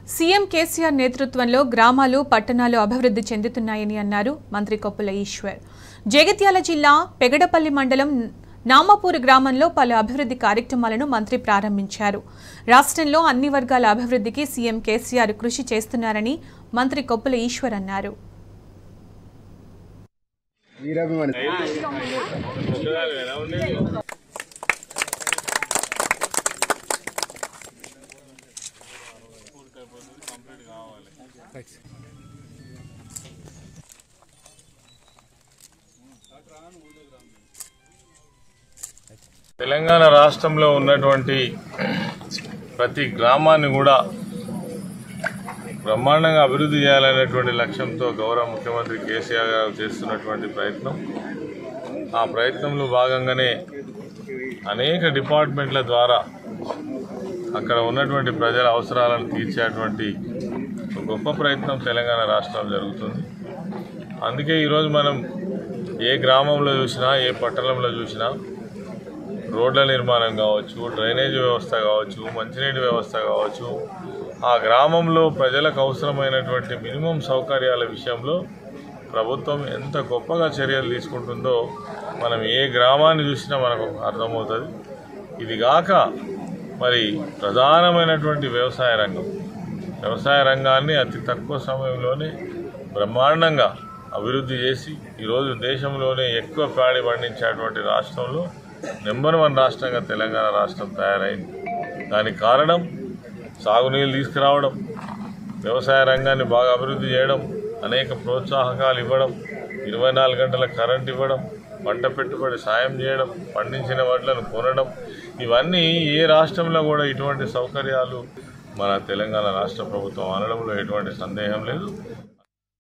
CM KCR నేతృత్వంలో గ్రామాలు పట్టణాలు అభివృద్ధి చెందుతున్నాయని అన్నారు మంత్రి కొప్పుల ఈశ్వర్ జగిత్యాల జిల్లా పెగడపల్లి మండలం నామపూర్ గ్రామంలో పలు అభివృద్ధి కార్యక్రమాలను మంత్రి ప్రారంభించారు రాష్ట్రంలో అన్ని వర్గాల అభివృద్ధికి సీఎం కేసీఆర్ కృషి చేస్తున్నారని మంత్రి కొప్పుల ఈశ్వర్ అన్నారు వీరాభిమాని తెలంగాణ రాష్ట్రంలో ఉన్నటువంటి ప్రతి గ్రామాన్ని కూడా బ్రహ్మాండంగా అభివృద్ధి చేయాలనేటువంటి లక్ష్యంతో గౌరవ ముఖ్యమంత్రి కేసీఆర్ గారు చేస్తున్నటువంటి ప్రయత్నం ఆ ప్రయత్నంలో భాగంగానే అనేక డిపార్ట్మెంట్ల ద్వారా అక్కడ ఉన్నటువంటి ప్రజల అవసరాలను తీర్చేటువంటి ఒక గొప్ప ప్రయత్నం తెలంగాణ రాష్ట్రంలో జరుగుతుంది అందుకే ఈరోజు మనం ఏ గ్రామంలో చూసినా ఏ పట్టణంలో చూసినా రోడ్ల నిర్మాణం కావచ్చు డ్రైనేజ్ వ్యవస్థ కావచ్చు మంచినీటి వ్యవస్థ కావచ్చు ఆ గ్రామంలో ప్రజలకు అవసరమైనటువంటి మినిమం సౌకర్యాల విషయంలో ప్రభుత్వం ఎంత గొప్పగా చర్యలు తీసుకుంటుందో మనం ఏ గ్రామాన్ని చూసినా మనకు అర్థమవుతుంది ఇది గాక మరి ప్రధానమైనటువంటి వ్యవసాయ రంగం వ్యవసాయ రంగాన్ని అతి తక్కువ సమయంలోనే బ్రహ్మాండంగా అభివృద్ధి చేసి ఈరోజు దేశంలోనే ఎక్కువ ప్యాడి పండించేటువంటి రాష్ట్రంలో నెంబర్ వన్ రాష్ట్రంగా తెలంగాణ రాష్ట్రం తయారైంది దానికి కారణం సాగునీళ్ళు తీసుకురావడం వ్యవసాయ రంగాన్ని బాగా అభివృద్ధి చేయడం అనేక ప్రోత్సాహకాలు ఇవ్వడం ఇరవై నాలుగు గంటల కరెంట్ ఇవ్వడం పంట పెట్టుబడి సాయం చేయడం పండించిన వడ్లను కొనడం ఇవన్నీ ఏ రాష్ట్రంలో కూడా ఇటువంటి సౌకర్యాలు మన తెలంగాణ రాష్ట్ర ప్రభుత్వం అనడంలో ఎటువంటి సందేహం లేదు